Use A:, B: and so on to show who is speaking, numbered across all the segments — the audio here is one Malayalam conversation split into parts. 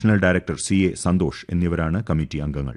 A: national director C A Santhosh എന്നിവരാണ് കമ്മിറ്റി അംഗങ്ങൾ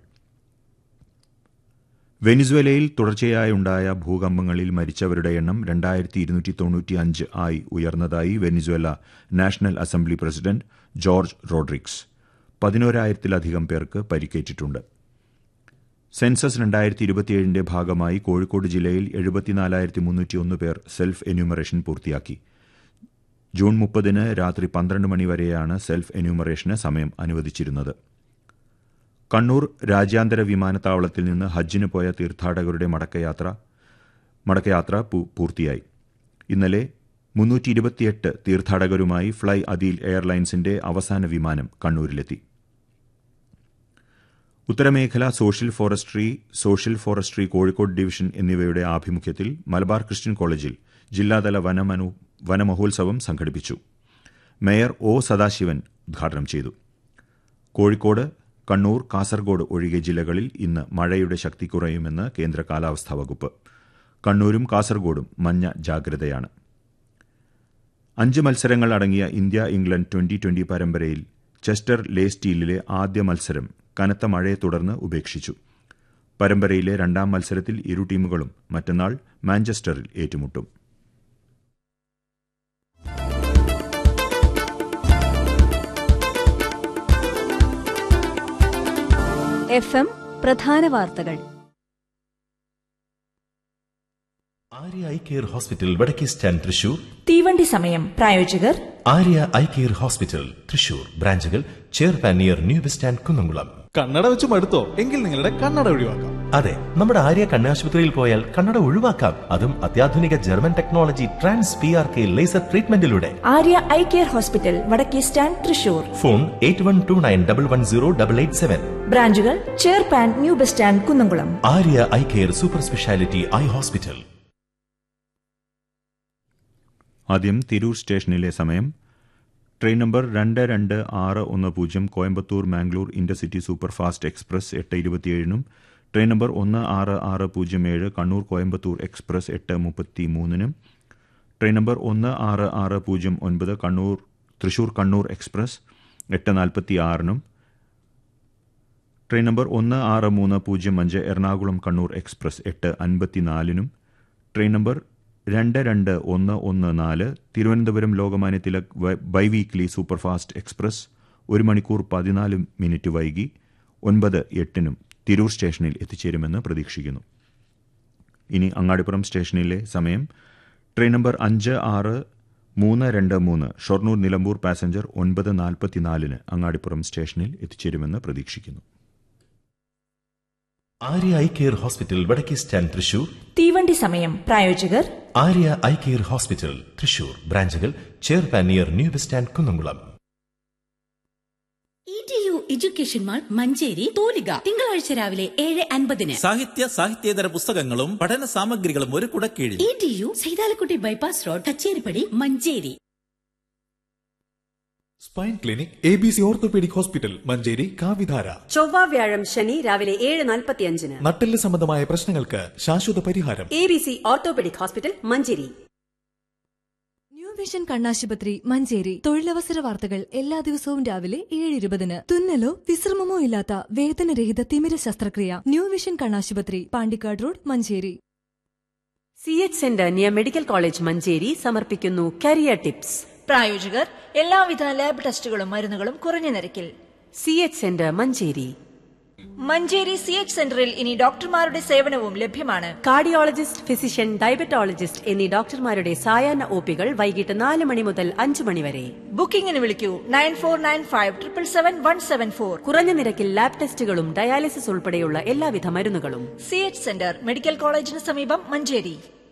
A: വെനിസ്വേലയിൽ തുടർച്ചയായുണ്ടായ ഭൂകമ്പങ്ങളിൽ മരിച്ചവരുടെ എണ്ണം രണ്ടായിരത്തി ഇരുന്നൂറ്റി തൊണ്ണൂറ്റിയഞ്ച് ആയി ഉയർന്നതായി Venezuela national assembly president Jorge Rodriguez പതിനോരായിരത്തിലധികം പേർക്ക് പരിക്കേറ്റിട്ടുണ്ട് സെൻസസ് രണ്ടായിരത്തി ഇരുപത്തിയേഴിന്റെ ഭാഗമായി കോഴിക്കോട് ജില്ലയിൽ എഴുപത്തിനാലായിരത്തി മുന്നൂറ്റിയൊന്ന് പേർ സെൽഫ് എന്യൂമറേഷൻ പൂർത്തിയാക്കി ജൂൺ മുപ്പതിന് രാത്രി പന്ത്രണ്ട് മണിവരെയാണ് സെൽഫ് എന്യൂമറേഷന് സമയം അനുവദിച്ചിരുന്നത് കണ്ണൂർ രാജ്യാന്തര വിമാനത്താവളത്തിൽ നിന്ന് ഹജ്ജിന് പോയ തീർത്ഥാടകരുടെ മടക്കയാത്ര മടക്കയാത്ര പൂർത്തിയായി ഇന്നലെ മുന്നൂറ്റി ഇരുപത്തിയെട്ട് തീർത്ഥാടകരുമായി ഫ്ളൈ അദീൽ എയർലൈൻസിന്റെ അവസാന വിമാനം കണ്ണൂരിലെത്തി ഉത്തരമേഖല social forestry social forestry Kozhikode division എന്നിവയുടെ ആഭിമുഖ്യത്തിൽ മലബാർ ക്രിസ്ത്യൻ കോളേജിൽ ജില്ലാതല വനമനു വനമഹോത്സവം സംഘടിപ്പിച്ചു മേയർ ഒ സദാശിവൻ ഉദ്ഘാടനം ചെയ്തു കോഴിക്കോട് കണ്ണൂർ കാസർഗോഡ് ഒഴികെ ജില്ലകളിൽ ഇന്ന് മഴയുടെ ശക്തി കുറയുമെന്ന് കേന്ദ്ര കാലാവസ്ഥാ വകുപ്പ് കണ്ണൂരും കാസർഗോഡും മഞ്ഞ ജാഗ്രതയാണ് അഞ്ച് മത്സരങ്ങൾ അടങ്ങിയ ഇന്ത്യ ഇംഗ്ലണ്ട് ട്വന്റി ട്വന്റി പരമ്പരയിൽ ചെസ്റ്റർ ലേസ്റ്റീലിലെ ആദ്യ മത്സരം കനത്ത മഴയെ തുടർന്ന് ഉപേക്ഷിച്ചു പരമ്പരയിലെ രണ്ടാം മത്സരത്തിൽ ഇരു ടീമുകളും മറ്റന്നാൾ മാഞ്ചസ്റ്ററിൽ ഏറ്റുമുട്ടും
B: എഫ് എം പ്രധാന വാർത്തകൾ
C: ആര്യ ഐ കെയർ ഹോസ്പിറ്റൽ വടക്കേ സ്റ്റാൻഡ് തൃശൂർ
D: തീവണ്ടി സമയം പ്രായോജകർ
C: Arya eye care hospital Thrissur ബ്രാഞ്ചുകൾ ചെയർപാൻ near new bus stand Kunnamkulam
E: കണ്ണട വെച്ച് മടുത്തോ എങ്കിൽ നിങ്ങളുടെ കണ്ണട ഒഴിവാക്കാം
C: അതെ നമ്മുടെ ആര്യ കണ്ണാശുപത്രിയിൽ പോയാൽ കണ്ണട ഒഴിവാക്കാം അതും അത്യാധുനിക German technology trans P R K laser ട്രീറ്റ്മെന്റിലൂടെ
D: ആര്യ ഐ കെയർ ഹോസ്പിറ്റൽ വടക്കേ stand Thrissur
C: phone eight one two nine double one zero double eight seven
D: ബ്രാഞ്ചുകൾ ചെയർപാൻ new bus stand Kunnamkulam
C: Arya eye care super speciality eye hospital
A: ആദ്യം തിരൂർ സ്റ്റേഷനിലെ സമയം ട്രെയിൻ നമ്പർ രണ്ട് രണ്ട് ആറ് ഒന്ന് പൂജ്യം Coimbatore Mangalore intercity superfast express എട്ട് ഇരുപത്തിയേഴിനും ട്രെയിൻ നമ്പർ ഒന്ന് ആറ് ആറ് പൂജ്യം ഏഴ് കണ്ണൂർ കോയമ്പത്തൂർ എക്സ്പ്രസ് എട്ട് മുപ്പത്തി മൂന്നിനും ട്രെയിൻ നമ്പർ ഒന്ന് ആറ് ആറ് പൂജ്യം ഒൻപത് കണ്ണൂർ തൃശൂർ കണ്ണൂർ എക്സ്പ്രസ് എട്ട് നാൽപ്പത്തി ആറിനും ട്രെയിൻ നമ്പർ ഒന്ന് ആറ് മൂന്ന് പൂജ്യം അഞ്ച് എറണാകുളം കണ്ണൂർ എക്സ്പ്രസ് എട്ട് അൻപത്തിനാലിനും ട്രെയിൻ നമ്പർ രണ്ട് രണ്ട് ഒന്ന് ഒന്ന് നാല് Thiruvananthapuram Lokmanya Tilak biweekly superfast express ഒരു മണിക്കൂർ പതിനാല് മിനിറ്റ് വൈകി ഒൻപത് എട്ടിനും തിരൂർ സ്റ്റേഷനിൽ എത്തിച്ചേരുമെന്ന് പ്രതീക്ഷിക്കുന്നു ഇനി അങ്ങാടിപ്പുറം സ്റ്റേഷനിലെ സമയം ട്രെയിൻ നമ്പർ അഞ്ച് ആറ് മൂന്ന് രണ്ട് മൂന്ന് ഷൊർണൂർ നിലമ്പൂർ പാസഞ്ചർ ഒൻപത് നാൽപ്പത്തിനാലിന് അങ്ങാടിപ്പുറം സ്റ്റേഷനിൽ എത്തിച്ചേരുമെന്ന് പ്രതീക്ഷിക്കുന്നു
C: ആര്യ ഐ കെയർ ഹോസ്പിറ്റൽ വടക്കേ സ്റ്റാൻഡ് തൃശൂർ
D: തീവണ്ടി സമയം പ്രായോജകർ
C: Arya eye care hospital Thrissur ബ്രാഞ്ചുകൾ ചെയർപാൻ near new bus stand Kunnamkulam
F: E T U education mall Manjeri തോലിക തിങ്കളാഴ്ച രാവിലെ ഏഴ് അൻപതിന്
G: സാഹിത്യ സാഹിത്യേതര പുസ്തകങ്ങളും പഠന സാമഗ്രികളും ഒരു കുടക്കീഴിൽ
F: E T U Saithalikutty bypass road Kacheripadi Manjeri
E: spine clinic A B C orthopaedic hospital Manjeri കാവിധാര
H: ചൊവ്വ വ്യാഴം ശനി രാവിലെ ഏഴ് നാൽപ്പത്തിയഞ്ചിന്
E: നട്ടെല്ല് സംബന്ധമായ പ്രശ്നങ്ങൾക്ക് ശാശ്വത പരിഹാരം
H: A B C orthopaedic hospital Manjeri
B: new vision കണ്ണാശുപത്രി മഞ്ചേരി തൊഴിലവസര വാർത്തകൾ എല്ലാ ദിവസവും രാവിലെ ഏഴ് ഇരുപതിന് തുന്നലോ വിശ്രമമോ ഇല്ലാത്ത വേദനരഹിത തിമിര ശസ്ത്രക്രിയ ന്യൂ വിഷൻ കണ്ണാശുപത്രി Pandikkad road Manjeri
H: C H centre near medical college Manjeri സമർപ്പിക്കുന്നു കരിയർ ടിപ്സ്
D: പ്രായോജകർ എല്ലാവിധ ലാബ് ടെസ്റ്റുകളും മരുന്നുകളും കുറഞ്ഞ നിരക്കിൽ
H: C H centre Manjeri
D: Manjeri C H സെന്ററിൽ ഇനി ഡോക്ടർമാരുടെ സേവനവും ലഭ്യമാണ്
H: കാർഡിയോളജിസ്റ്റ് ഫിസിഷ്യൻ ഡയബറ്റോളജിസ്റ്റ് എന്നീ ഡോക്ടർമാരുടെ സായാഹ്ന ഒപികൾ വൈകിട്ട് നാല് മണി മുതൽ അഞ്ച് മണി വരെ
D: ബുക്കിംഗിന് വിളിക്കൂ nine four nine five triple seven one seven four
H: കുറഞ്ഞ നിരക്കിൽ ലാബ് ടെസ്റ്റുകളും ഡയാലിസിസ് ഉൾപ്പെടെയുള്ള എല്ലാവിധ മരുന്നുകളും
D: സി എച്ച് സെന്റർ മെഡിക്കൽ കോളേജിന് സമീപം മഞ്ചേരി